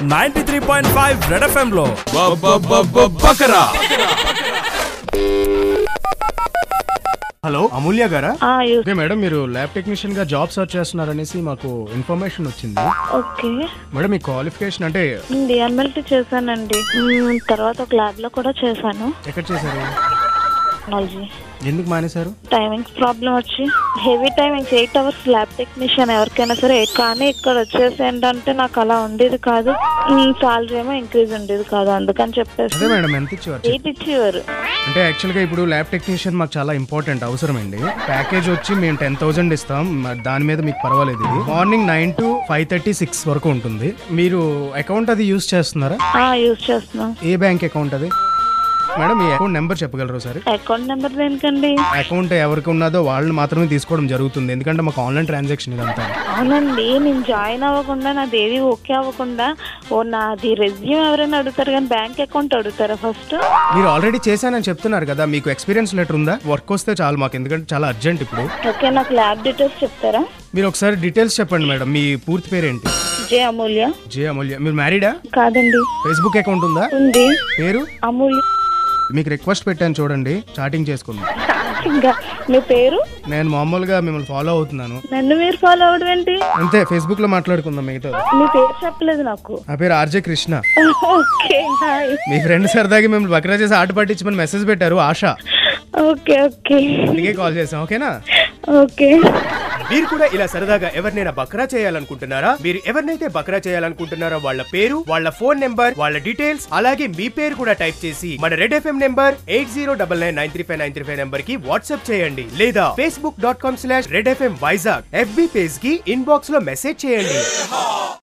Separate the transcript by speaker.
Speaker 1: Ninety three point five red FM లో
Speaker 2: Bakra
Speaker 3: hello Amulya గారా
Speaker 4: ఆ, యు-
Speaker 3: ఓకే మేడం మీరు ల్యాబ్ టెక్నీషియన్ గా జాబ్ సర్చ్ చేస్తున్నారనేసి మాకు ఇన్ఫర్మేషన్ వచ్చింది
Speaker 4: ఓకే
Speaker 3: మేడం మీ క్వాలిఫికేషన్ అంటే
Speaker 4: డిఎంఎల్టీ చేశానండి మ్మ్, తర్వాత ఒక ల్యాబ్ లో కూడా చేశాను
Speaker 3: ఎక్కడ చేశారు
Speaker 4: టెక్నాలజీ
Speaker 3: ఎందుకు మానేశారు
Speaker 4: టైమింగ్స్ ప్రాబ్లం వచ్చి heavy timings eight hours lab technician ఎవరికైనా సరే eight. కానీ ఇక్కడ వచ్చేసి ఏంటంటే నాకు అలా ఉండేది కాదు సాలరీ ఏమో ఇంక్రీజ్ ఉండేది కాదు అందుకని
Speaker 3: అదే
Speaker 4: చెప్పేసి
Speaker 3: మేడం ఎంత ఇచ్చేవారు
Speaker 4: ఎయిట్ ఇచ్చేవారు
Speaker 3: అంటే యాక్చువల్గా ఇప్పుడు ల్యాబ్ టెక్నీషియన్ మాకు చాలా ఇంపార్టెంట్ అవసరం అండి ప్యాకేజ్ వచ్చి మేము టెన్ థౌసండ్ ఇస్తాం మరి దాని మీద మీకు పర్వాలేదు ఇది morning nine to five thirty six వరకు ఉంటుంది మీరు అకౌంట్ అది యూస్ చేస్తున్నారా
Speaker 4: యూజ్ చేస్తున్నాం
Speaker 3: ఏ బ్యాంక్ అకౌంట్ అది మేడం మీ అకౌంట్ నెంబర్ చెప్పగలరు సార్
Speaker 4: అకౌంట్ నెంబర్ దేనికండి
Speaker 3: అకౌంట్ ఎవరికి ఉన్నదో వాళ్ళు మాత్రమే తీసుకోవడం జరుగుతుంది ఎందుకంటే మాకు ఆన్లైన్ ట్రాన్సాక్షన్ ఇదంతా
Speaker 4: అవునండి నేను జాయిన్ అవ్వకుండా నాది ఏది ఓకే అవ్వకుండా ఓ నాది రెజ్యూమ్ ఎవరైనా అడుగుతారు కానీ బ్యాంక్ అకౌంట్ అడుగుతారా ఫస్ట్
Speaker 3: మీరు ఆల్రెడీ చేశానని చెప్తున్నారు కదా మీకు ఎక్స్పీరియన్స్ లెటర్ ఉందా వర్క్ వస్తే చాలు మాకు ఎందుకంటే చాలా అర్జెంట్ ఇప్పుడు
Speaker 4: ఓకే నాకు ల్యాబ్ డీటెయిల్స్ చెప్తారా
Speaker 3: మీరు ఒకసారి డీటెయిల్స్ చెప్పండి మేడం మీ పూర్తి పేరేంటి
Speaker 4: జే అమూల్య
Speaker 3: జే అమూల్య మీరు మ్యారీడా
Speaker 4: కాదండి
Speaker 3: ఫేస్బుక్ అకౌంట్ ఉందా
Speaker 4: ఉంది
Speaker 3: పేరు
Speaker 4: అమూల్య
Speaker 3: మీకు రిక్వెస్ట్ పెట్టాను చూడండి చాటింగ్ చేసుకుందాం
Speaker 4: ఇంకా మీ పేరు
Speaker 3: నేను మామూలుగా మిమ్మల్ని ఫాలో అవుతున్నాను
Speaker 4: నన్ను మీరు ఫాలో అవడం ఏంటి
Speaker 3: అంతే ఫేస్బుక్ లో మాట్లాడుకుందాం మిగతా
Speaker 4: మీ పేరు చెప్పలేదు నాకు
Speaker 3: నా పేరు ఆర్జే కృష్ణ
Speaker 4: ఓకే హాయ్
Speaker 3: మీ ఫ్రెండ్ సరదాగా మిమ్మల్ని బక్రా చేసి ఆట పట్టించమని మెసేజ్ పెట్టారు ఆశ
Speaker 4: ఓకే ఓకే
Speaker 3: అందుకే కాల్ చేసాం ఓకేనా
Speaker 4: ఓకే
Speaker 5: మీరు కూడా ఇలా సరదాగా ఎవరినైనా బక్రా చేయాలనుకుంటున్నారా మీరు ఎవరినైతే బక్రా చేయాలనుకుంటున్నారో వాళ్ళ పేరు వాళ్ళ ఫోన్ నెంబర్ వాళ్ళ డీటెయిల్స్ అలాగే మీ పేరు కూడా టైప్ చేసి మన red FM number eight zero double nine nine three five nine three five number కి వాట్సాప్ చేయండి లేదా Facebook dot com slash red FM Vizag FB page కి ఇన్బాక్స్ లో మెసేజ్ చేయండి